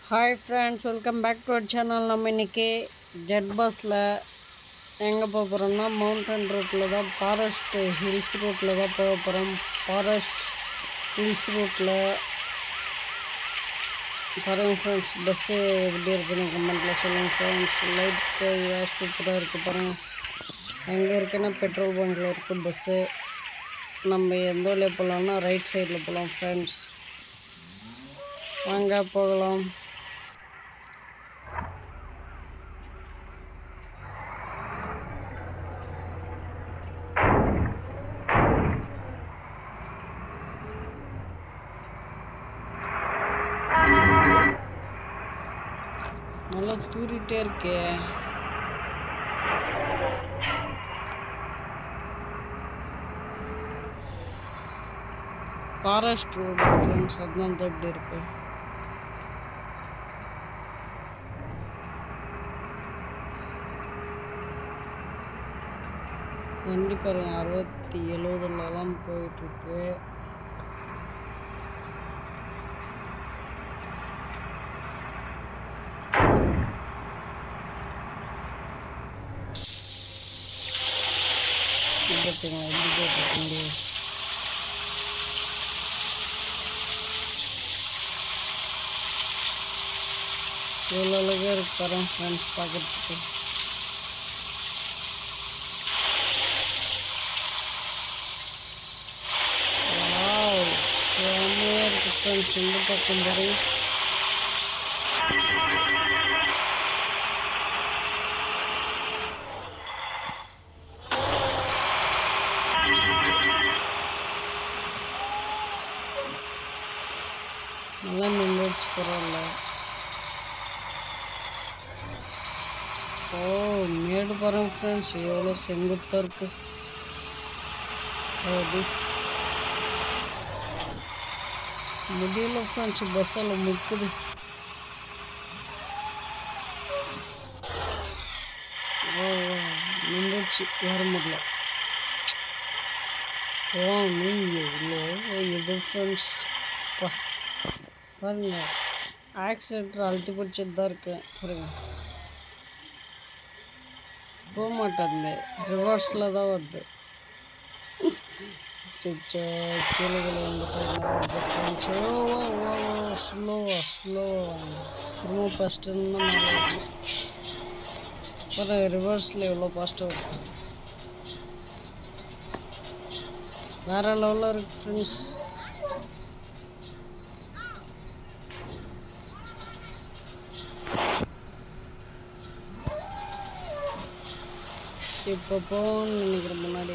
hi friends welcome back to our channel நம்ம இன்றைக்கி jet பஸ்ஸில் எங்கே போக போகிறோம்னா மவுண்டன் ரோட்டில் தான் ஃபாரஸ்ட் ஹில்ஸ் ரோட்டில் தான் போக போகிறோம் ஃபாரஸ்ட் ஹில்ஸ் ரோட்டில் பாருங்க ஃப்ரெண்ட்ஸ் பஸ்ஸு எப்படி இருக்குன்னு கமெண்ட்டில் சொல்லுங்கள் ஃப்ரெண்ட்ஸ் லைட் சூப்பராக இருக்குது பாருங்கள் எங்கே இருக்குன்னா பெட்ரோல் பங்க்கில் இருக்குது பஸ்ஸு நம்ம எந்த வழியாக போகலான்னா ரைட் சைடில் போகலாம் ஃப்ரெண்ட்ஸ் வாங்க போகலாம் நல்லா தூரிட்டே இருக்கே ஃபாரஸ்ட் ரோடு ஃப்ரெண்ட்ஸ் அதனால தான் இப்படி இருக்கு வண்டி பாருங்க அறுபத்தி எழுபதுல தான் போயிட்டுருக்கு பார்த்தீங்களா எப்படி போயிட்டுருக்கீங்க எவ்வளோ அழகாக இருக்கு பாருங்க ஃப்ரெண்ட்ஸ் பார்க்குறதுக்கு வாவ் செம்மையாக இருக்குது ஃப்ரெண்ட்ஸ் இந்த பக்கம் பாருங்க நல்லா நின்றுச்சு பரவாயில்ல ஓ மேடு பாருங்க ஃப்ரெண்ட்ஸ் எவ்வளோ செங்குத்தாக இருக்கு அப்படி முடியல ஃப்ரெண்ட்ஸ் பஸ்ஸில் முக்குது ஓ நின்றுச்சு ஏற முடியல ஓ நீங்கள் இவ்வளோ இது ஃப்ரெண்ட்ஸ் பா பாருங்க ஆக்சிடென்ட் அழுத்தி பிடிச்சிட்டு தான் இருக்கேன் பாருங்க போக மாட்டேன் ரிவர்ஸில் தான் வருது சிச்சோ கீழே கீழே வந்துட்டு ஓ ஓ ஓ ஸ்லோவா ஸ்லோவா ரொம்ப ஃபஸ்ட்டு தான் மேலே வரணும் பாருங்க ரிவர்ஸில் எவ்வளோ ஃபாஸ்ட்டாக வருது வேறு லெவலில் இருக்குது ஃப்ரெண்ட்ஸ் இப்போ போகணும்னு நினைக்கிறேன் முன்னாடி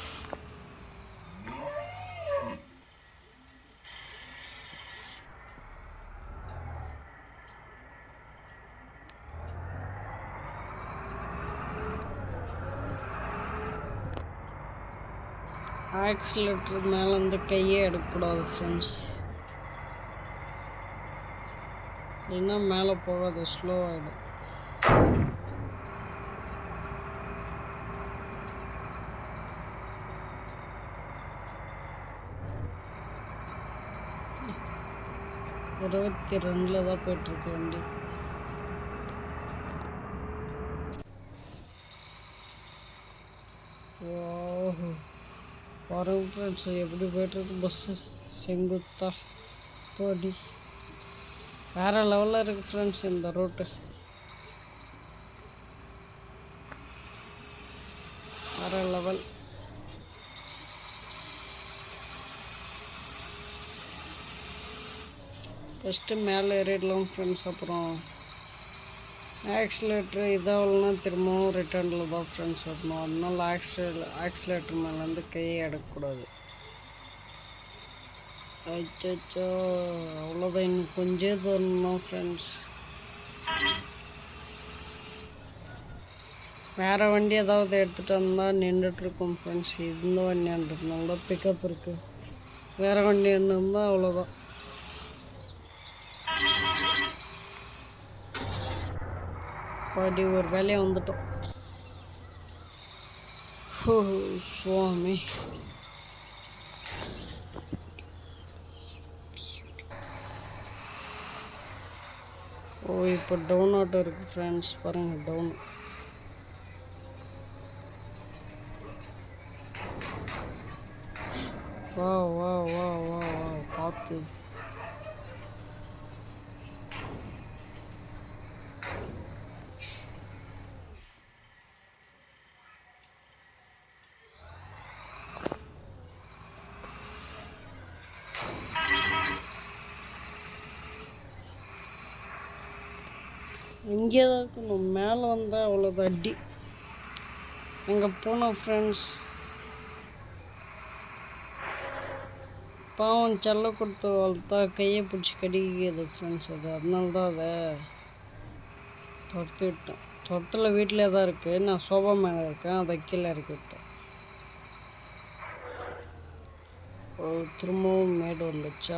ஆக்சிலேட்டர் மேலேருந்து கையே எடுக்கக்கூடாது ஃப்ரெண்ட்ஸ் இல்லைன்னா மேலே போகாது ஸ்லோ ஆகிடும் இருபத்தி ரெண்டில் தான் போயிட்டுருக்கு வண்டி ஓஹோ பாருங்க ஃப்ரெண்ட்ஸ் எப்படி போயிட்டுருக்கு பஸ்ஸு செங்குத்தா போடி வேறு லெவலில் இருக்குது ஃப்ரெண்ட்ஸ் இந்த ரோட்டு வேறு லெவல் ஃபஸ்ட்டு மேலே ஏறிடலாம் ஃப்ரெண்ட்ஸ் அப்புறம் ஆக்சிலேட்ரு இதாகலன்னா திரும்பவும் ரிட்டர்னில் தான் ஃப்ரெண்ட்ஸ் வரணும் அதனால ஆக்சிலே ஆக்சிலேட்டர் மேலேருந்து கையை எடுக்கக்கூடாது அச்சோ அவ்வளோதான் இன்னும் கொஞ்சம் தூரம் ஃப்ரெண்ட்ஸ் வேறு வண்டி ஏதாவது எடுத்துகிட்டு வந்தால் நின்றுட்டுருக்கோம் ஃப்ரெண்ட்ஸ் இந்த வண்டின்றதுனால தான் பிக்கப் இருக்குது வேறு வண்டி இருந்தால் அவ்வளோதான் பாடி ஒரு வேலையை வந்துட்டோம் ஓ சுவாமி ஓ இப்போ டவுன் ஆட்டோ இருக்குது ஃப்ரெண்ட்ஸ் பாருங்கள் டவுன் வா வா வா வா வா பார்த்து இங்கே தான் இருக்கணும் மேலே வந்தால் அவ்வளோதான் அடி அங்கே போனோம் ஃப்ரெண்ட்ஸ் பாவம் செல்ல கொடுத்து வளர்த்தா கையை பிடிச்சி கடிக்குது ஃப்ரெண்ட்ஸ் அது அதனால தான் அதை துரத்தி விட்டேன் துரத்தில் வீட்டிலே தான் இருக்குது நான் சோபா மேலே இருக்கேன் அதை கீழே இறக்கி விட்டேன் ஓ திரும்பவும் மேடு வந்துச்சா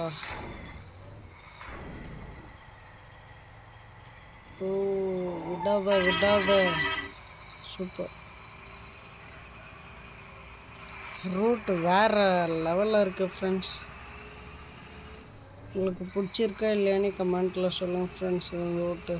ஓ விடாத விடாத சூப்பர் ரூட் வேறு லெவலில் இருக்குது ஃப்ரெண்ட்ஸ் உங்களுக்கு பிடிச்சிருக்கா இல்லையான்னு கமெண்ட்டில் சொல்லுங்கள் ஃப்ரெண்ட்ஸ் இந்த ரூட்டு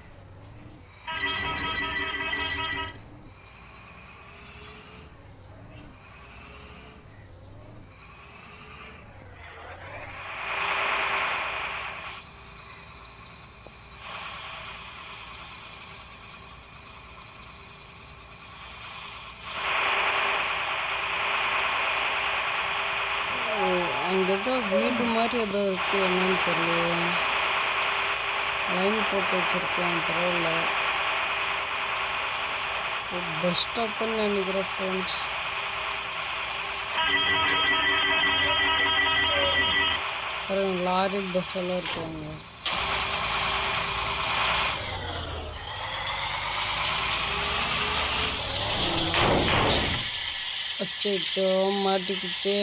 அங்கே ஏதோ வீடு மாதிரி ஏதோ இருக்குது என்னன்னு தெரியல லைன் போட்டு வச்சுருக்கேன் பரவாயில்ல பஸ் ஸ்டாப்புன்னு நினைக்கிறேன் ஃப்ரெண்ட்ஸ் பாருங்க லாரி பஸ் எல்லாம் இருக்காங்க அச்சோ மாட்டிக்கிச்சே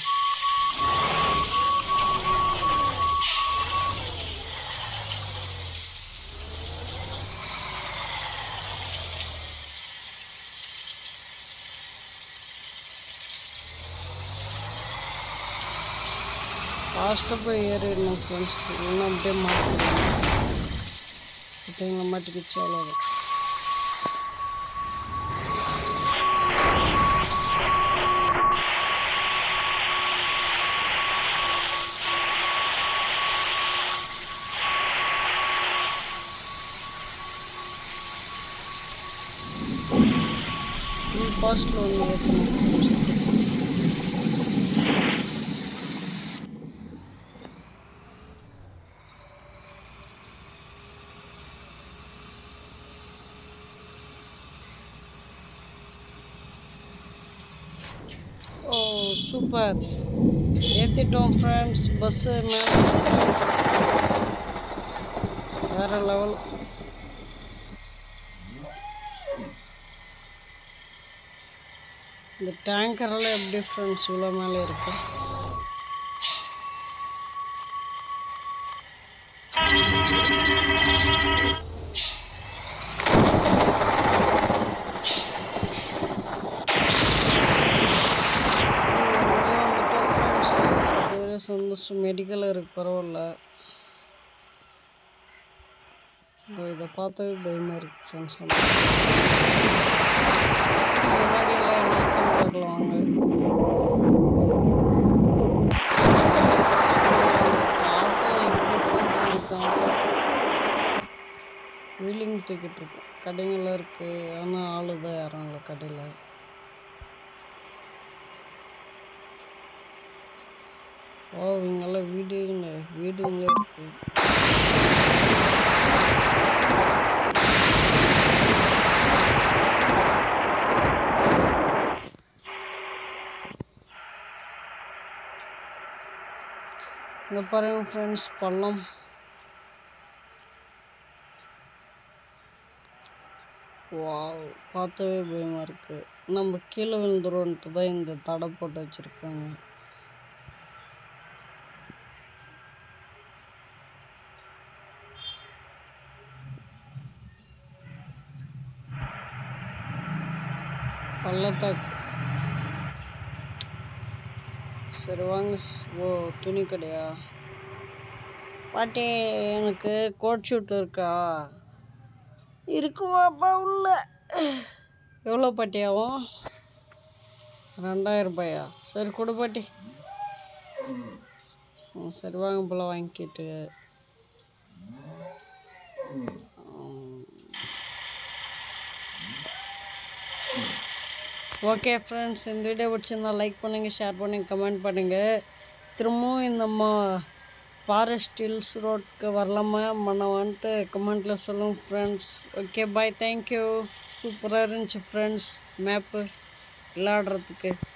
ஃபாஸ்ட்டாக போய் ஏறிடணும் ஃப்ரெண்ட்ஸ் இல்லைன்னா அப்படியே மாட்டிக்கலாம் பார்த்தீங்களா மாட்டிக்கிச்சு அவ்வளோதான் ஃபாஸ்ட்டில் ஒன்று ஏற்றணும் ஓ சூப்பர் ஏற்றிட்டோம் ஃப்ரெண்ட்ஸ் பஸ்ஸு மேலே ஏற்றிட்டோம் வேறு லெவல் இந்த டேங்கரெல்லாம் எப்படி ஃப்ரெண்ட்ஸ் இவ்வளோ மேலே இருக்கு வெளியே வந்துட்டோம் ஃப்ரெண்ட்ஸ் இதுவரை சந்தோஷம் மெடிக்கல் இருக்கு பரவாயில்ல இப்போ இதை பார்த்தாவே பயமாக இருக்குது ஃப்ரெண்ட்ஸ் முன்னாடி எல்லாம் என்ன இருக்குன்னு தெரியல வாங்க ஆட்டோ எப்படி ஃப்ரெண்ட்ஸ் இருக்கு ஆட்டோ வீலிங் தூக்கிட்டு இருக்கோம் கடைங்கள்லாம் இருக்குது ஆனால் ஆளு தான் யாரும் இல்லை கடையில் ஓ இங்கெல்லாம் வீடுங்க வீடுங்க இருக்கு இங்கே பாருங்க ஃப்ரெண்ட்ஸ் பள்ளம் வாவ் பார்க்கவே பயமாக இருக்குது நம்ம கீழே விழுந்துருவோன்ட்டு தான் இந்த தடை போட்டு வச்சுருக்காங்க பள்ளத்தாக்கு சரி வாங்க ஓ துணி கடையா பாட்டி எனக்கு கோட் ஷூட் இருக்கா இருக்குவாப்பா உள்ள எவ்வளோ பாட்டி ஆகும் ரெண்டாயிரம் ரூபாயா சரி கொடு பாட்டி ம், சரி வாங்க போல வாங்கிக்கிட்டு ஓகே ஃப்ரெண்ட்ஸ் இந்த வீடியோ பிடிச்சிருந்தா லைக் பண்ணுங்கள் ஷேர் பண்ணுங்கள் கமெண்ட் பண்ணுங்கள் திரும்பவும் இந்த மா ஃபாரஸ்ட் ஹில்ஸ் ரோட்க்கு வரலாமா மன்னவான்ட்டு கமெண்ட்டில் சொல்லுங்கள் ஃப்ரெண்ட்ஸ் ஓகே பாய் தேங்க்யூ சூப்பராக இருந்துச்சு ஃப்ரெண்ட்ஸ் மேப்பு விளாடுறதுக்கு